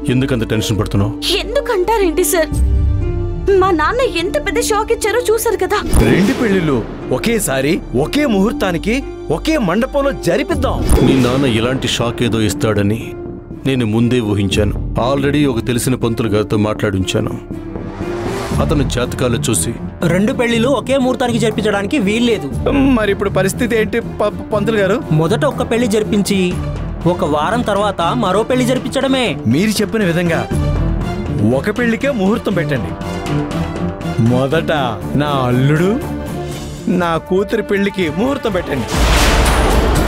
ఎందుకంత టెన్షన్ పడుతున్నావు ఎందుకంటారేంటి సార్ మా నాన్న ఎంత పెద్ద షాక్ ఇచ్చారో చూసారు కదా రెండు పెళ్లిళ్ళు ఒకేసారి ఒకే ముహూర్తానికి ఒకే మండపంలో జరిపిద్దాం మీ నాన్న ఇలాంటి షాక్ ఏదో ఇస్తాడని నేను ముందే ఊహించాను ఆల్రెడీ ఒక తెలిసిన పంతులు గారితో మాట్లాడించాను అతను జాతకాలు చూసి రెండు పెళ్లిలు ఒకే ముహూర్తానికి జరిపించడానికి వీల్లేదు మరి ఇప్పుడు పరిస్థితి ఏంటి ప- పంతులు గారు మొదట ఒక్క పెళ్లి జరిపించి ఒక వారం తర్వాత మరో పెళ్లి జరిపించడమే మీరు చెప్పిన విధంగా ఒక పెళ్లికే ముహూర్తం పెట్టండి మొదట నా అల్లుడు నా కూతురి పెళ్లికి ముహూర్తం పెట్టండి